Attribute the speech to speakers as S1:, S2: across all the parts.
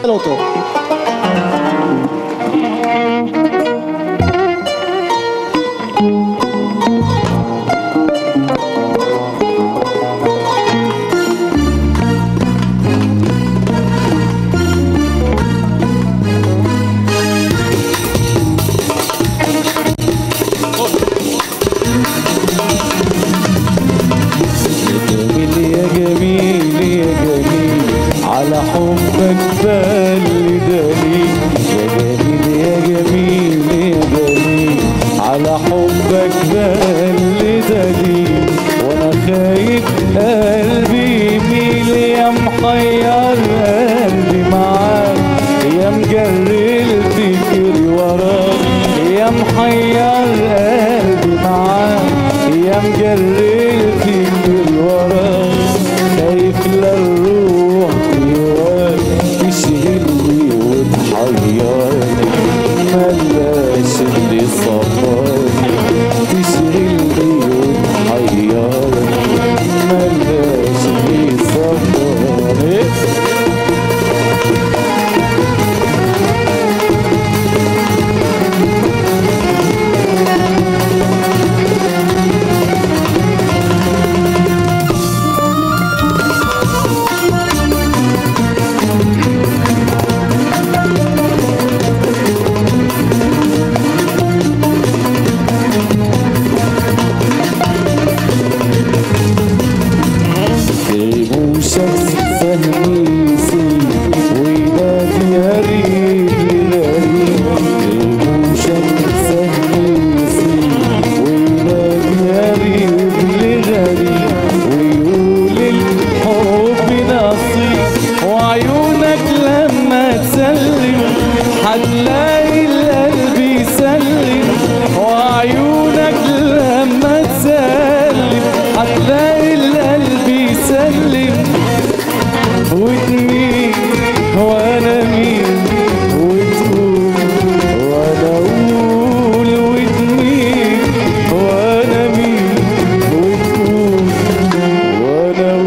S1: תפדל אותו.
S2: جميل يا جميل يا جميل على حبك بل دليل يا جميل يا جميل يا جميل على حبك بل دليل وانا خايف قلبي يميل يا محير قلبي معاك يا مجري الفكر وراك يا محير قلبي معاك يا مجري الفكر وراك خايف لا الروح جواك تشغلني وتحيرني ملاش اللي صفاني تشغلني وتحيرني ملاش اللي صفاني رموشك فهميسي وينادي يا ريت غريب رموشك فهميسي وينادي يا ريت غريب ويقول الحب نصيب وعيونك لما تسلم هتلاقي القلب يسلم وعيونك لما تسلم هتلاقي القلب يسلم وتميل وانا مين وتقول وانا اقول وتميل وانا مين وتقول وانا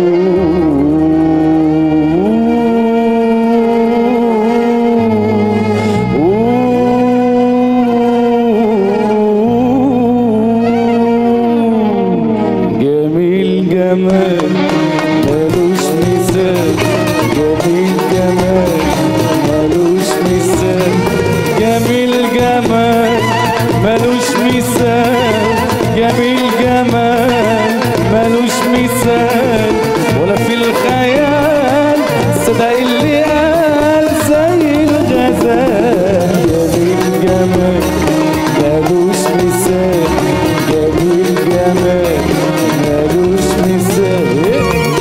S2: اقول جميل جمال ملوش مثال جميل جمال ملوش مثال جميل جمال ملوش مثال جميل جمال ملوش مثال ولا في الخيال صدق اللي قال زي الغزال جميل جمال ملوش مثال جميل جمال ملوش مثال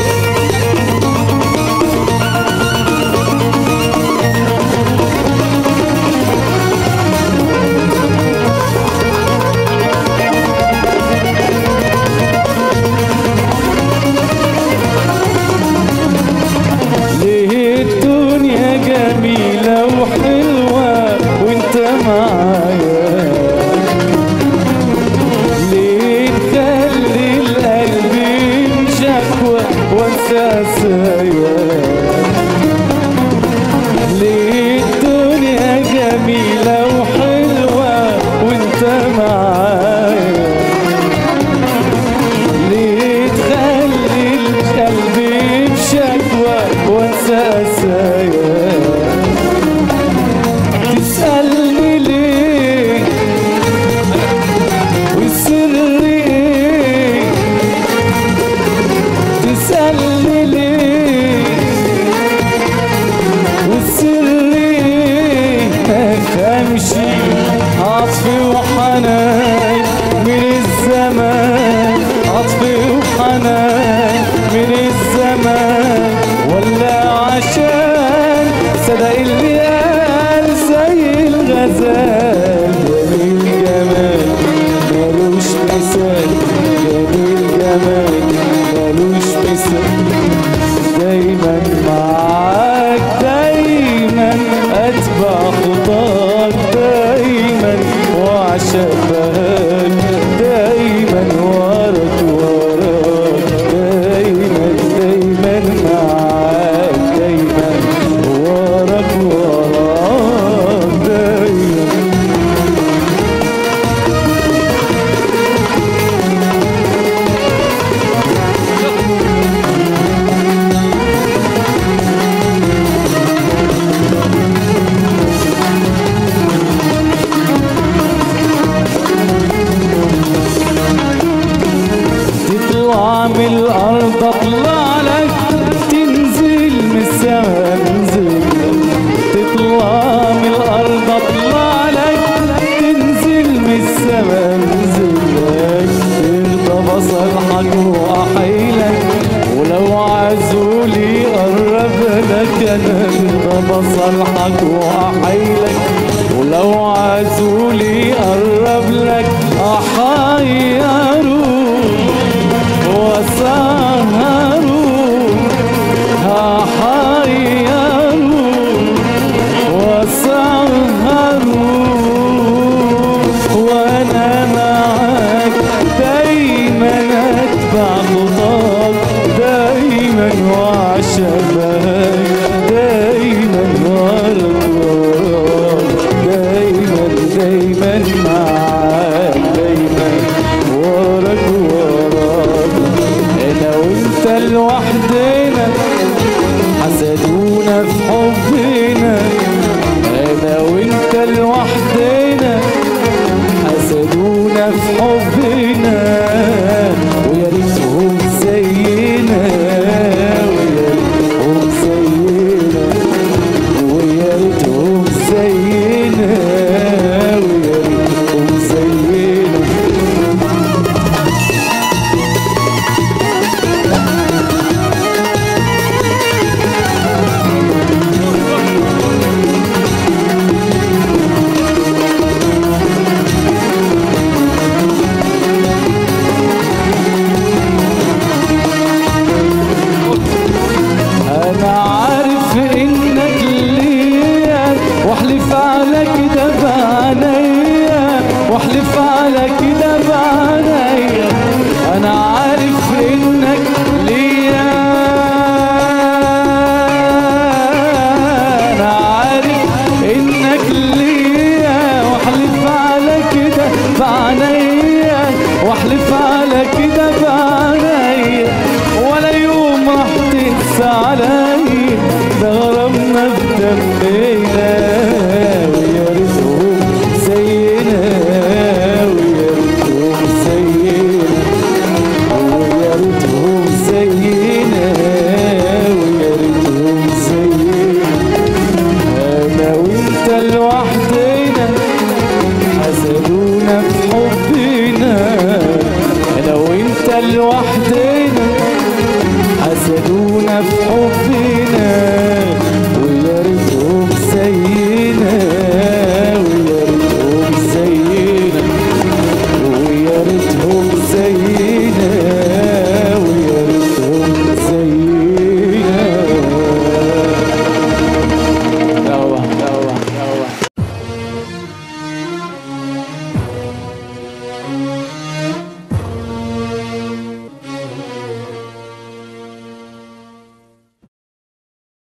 S2: ليه الدنيا جميلة وحلوة وانت معايا ليه تخلي القلب شكوى وانسى سايا ليه الدنيا جميلة وحلوة وانت معايا ليه تخلي القلب بشكوى وانسى سايا تسألني ليه والسر ايه تسألني ليه والسر ايه امشي عطفي وحنان من الزمان عطفي وحنان من الزمان ولا عشان صدق اللي قال زي الغزال جميل جمال ملوش مثال جميل جمال ملوش مثال دايما معاك دايما اتبع خطاك دايما وعشق بهاك دايما وراك وراك دايما دايما معاك دايما وراك وراك تطلع من الارض اطلع لك تنزل من السما انزل تطلع من الارض اطلع لك تنزل من السما انزل لك ترضى بصلحك واحيلك ولو عزولي قرب لك انا ترضى بصلحك واحيلك ولو عزولي قرب لك احيروا وسهروا هحيروا وسهروا وانا معاك دايما اتبع خطاك دايما وعشبك دايما وراك دايما دايما معاك دايما وراك وراك انا وانت لوحدنا حسدونا في حبنا انا وانت لوحدنا حسدونا في حبنا ويا ريتهم زينا ويا ريتهم زينا ويا ريتهم زينا ويا ريتهم زينا انا عارف انك ليا واحلف على كده بعينيا واحلف على كده بعينيا انا عارف انك ليا انا عارف انك ليا واحلف على كده بعينيا واحلف على كده بعينيا ولا يوم راح تنسى عليا ده غرامنا في دمنا ويا ريتهم زينا ويا ريتهم زينا ويا ريتهم زينا ويا ريتهم زينا انا وانت لوحدنا حسدونا في حبنا انا وانت لوحدنا